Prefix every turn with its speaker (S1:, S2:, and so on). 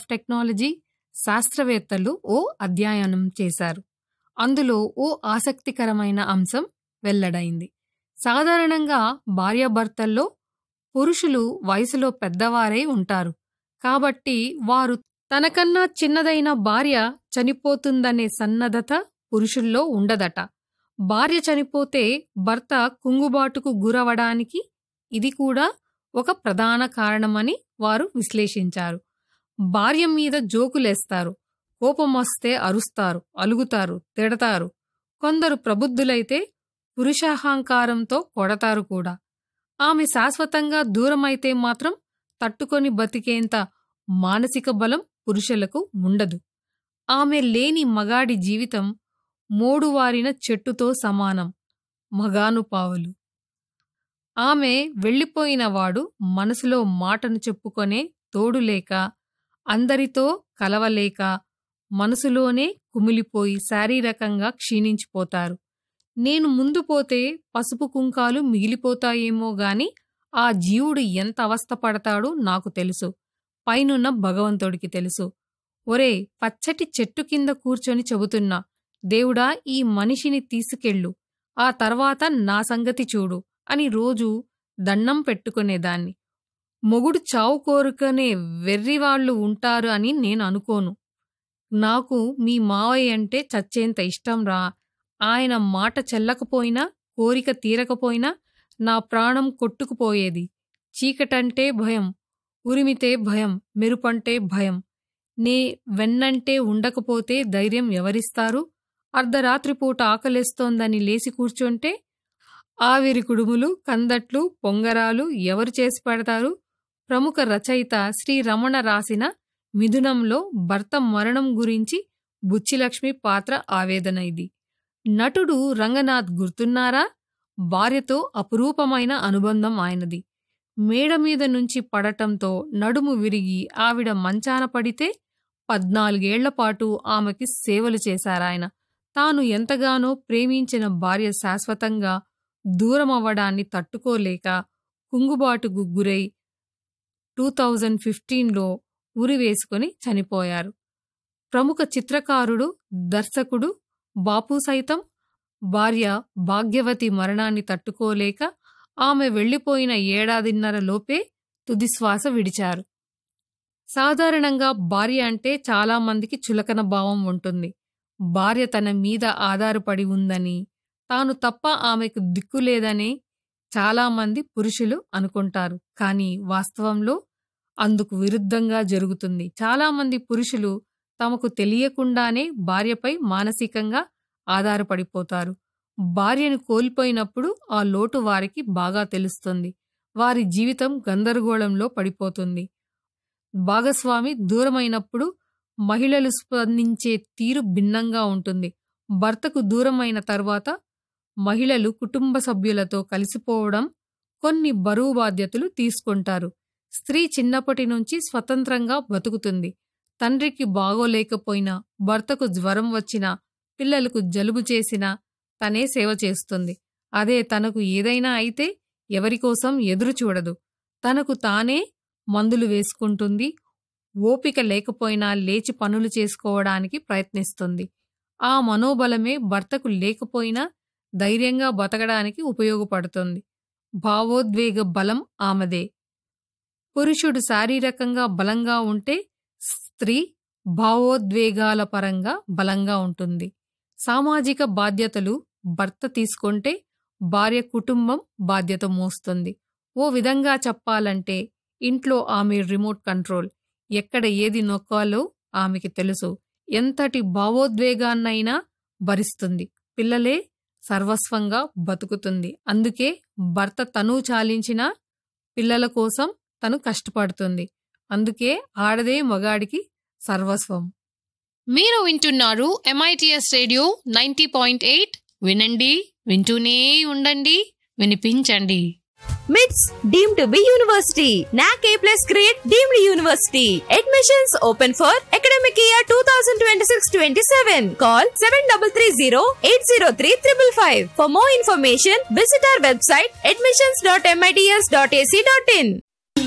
S1: technology శాస్త్రవేత్తలు ఓ అధ్యయనం చేశారు అందులో ఓ ఆసక్తికరమైన అంశం వెల్లడైంది సాధారణంగా భార్యాభర్తల్లో పురుషులు వయసులో పెద్దవారై ఉంటారు కాబట్టి వారు తనకన్నా చిన్నదైన భార్య చనిపోతుందనే సన్నద్ధత పురుషుల్లో ఉండదట భార్య చనిపోతే భర్త కుంగుబాటుకు గురవడానికి ఇది కూడా ఒక ప్రధాన కారణమని వారు విశ్లేషించారు భార్య మీద జోకులేస్తారు కోపం వస్తే అరుస్తారు అలుగుతారు తిడతారు కొందరు ప్రబుద్ధులైతే పురుషాహంకారంతో కొడతారు కూడా ఆమె శాశ్వతంగా దూరమైతే మాత్రం తట్టుకొని బతికేంత మానసిక బలం పురుషులకు ఉండదు ఆమె లేని మగాడి జీవితం మోడువారిన చెట్టుతో సమానం మగానుపావులు ఆమె వెళ్ళిపోయినవాడు మనసులో మాటను చెప్పుకొనే తోడులేక అందరితో కలవలేక మనసులోనే కుమిలిపోయి శారీరకంగా క్షీణించిపోతారు నేను ముందు పోతే పసుపు కుంకాలు మిగిలిపోతాయేమో గాని ఆ జీవుడు ఎంత అవస్థపడతాడో నాకు తెలుసు పైనున్న భగవంతుడికి తెలుసు ఒరే పచ్చటి చెట్టు కింద కూర్చొని చెబుతున్నా దేవుడా ఈ మనిషిని తీసుకెళ్ళు ఆ తర్వాత నా సంగతి చూడు అని రోజు దండం పెట్టుకునేదాన్ని మొగుడు చావు కోరుకనే వెర్రివాళ్లు ఉంటారు అని నేను అనుకోను నాకు మీ మావయ్య అంటే చచ్చేంత ఇష్టం రా ఆయన మాట చెల్లకపోయినా కోరిక తీరకపోయినా నా ప్రాణం కొట్టుకుపోయేది చీకటంటే భయం ఉరిమితే భయం మెరుపంటే భయం నే వెన్నంటే ఉండకపోతే ధైర్యం ఎవరిస్తారు అర్ధరాత్రిపూట ఆకలేస్తోందని లేచి కూర్చుంటే ఆవిరి కుడుములు కందట్లు పొంగరాలు ఎవరు చేసి పెడతారు ప్రముఖ రచయిత శ్రీ రమణ రాసిన మిథునంలో భర్త మరణం గురించి బుచ్చిలక్ష్మి పాత్ర ఆవేదన ఇది నటుడు రంగనాథ్ గుర్తున్నారా భార్యతో అపురూపమైన అనుబంధం ఆయనది మేడ మీద నుంచి పడటంతో నడుము విరిగి ఆవిడ మంచాన పడితే పద్నాలుగేళ్లపాటు ఆమెకి సేవలు చేశారాయన తాను ఎంతగానో ప్రేమించిన భార్య శాశ్వతంగా దూరమవ్వడాన్ని తట్టుకోలేక కుంగుబాటుకు గురై టూ థౌజండ్ ఫిఫ్టీన్లో ఉరివేసుకుని చనిపోయారు ప్రముఖ చిత్రకారుడు దర్శకుడు బాపు సైతం భార్య భాగ్యవతి మరణాన్ని తట్టుకోలేక ఆమె వెళ్లిపోయిన ఏడాదిన్నర లోపే తుదిశ్వాస విడిచారు సాధారణంగా భార్య అంటే చాలామందికి చులకన భావం ఉంటుంది భార్య తన మీద ఆధారపడి ఉందని తాను తప్ప ఆమెకు దిక్కులేదని చాలామంది పురుషులు అనుకుంటారు కానీ వాస్తవంలో అందుకు విరుద్ధంగా జరుగుతుంది చాలామంది పురుషులు తమకు తెలియకుండానే భార్యపై మానసికంగా ఆధారపడిపోతారు భార్యను కోల్పోయినప్పుడు ఆ లోటు వారికి బాగా తెలుస్తుంది వారి జీవితం గందరగోళంలో పడిపోతుంది భాగస్వామి దూరమైనప్పుడు మహిళలు స్పందించే తీరు భిన్నంగా ఉంటుంది భర్తకు దూరమైన తర్వాత మహిళలు కుటుంబ సభ్యులతో కలిసిపోవడం కొన్ని బరువు బాధ్యతలు తీసుకుంటారు స్త్రీ చిన్నప్పటి నుంచి స్వతంత్రంగా బతుకుతుంది తండ్రికి బాగోలేకపోయినా భర్తకు జ్వరం వచ్చినా పిల్లలకు జలుబు చేసినా తనే సేవ చేస్తుంది అదే తనకు ఏదైనా అయితే ఎవరికోసం ఎదురు చూడదు తనకు తానే మందులు వేసుకుంటుంది ఓపిక లేకపోయినా లేచి పనులు చేసుకోవడానికి ప్రయత్నిస్తుంది ఆ మనోబలమే భర్తకు లేకపోయినా ధైర్యంగా బతకడానికి ఉపయోగపడుతుంది భావోద్వేగ బలం ఆమెదే పురుషుడు శారీరకంగా బలంగా ఉంటే స్త్రీ భావోద్వేగాల పరంగా బలంగా ఉంటుంది సామాజిక బాధ్యతలు భర్త తీసుకుంటే భార్య కుటుంబం బాధ్యత మోస్తుంది ఓ విధంగా చెప్పాలంటే ఇంట్లో ఆమె రిమోట్ కంట్రోల్ ఎక్కడ ఏది నొక్కాలో ఆమెకి తెలుసు ఎంతటి భావోద్వేగాన్నైనా భరిస్తుంది పిల్లలే సర్వస్వంగా బతుకుతుంది అందుకే భర్త తను చాలించిన పిల్లల కోసం తను కష్టపడుతుంది అందుకే ఆడదే మగాడికి సర్వస్వం మీరు వింటున్నారు M I T S radio ninety point eight వినండి వింటూనే ఉండండి వినిపించండి
S2: మిట్స్ deem to be university NAAC A plus grade deemed university admissions open for academic year two thousand twenty six twenty seven call seven double three zero eight zero three triple five for more information visit our website admissions dot M I T S dot A C dot in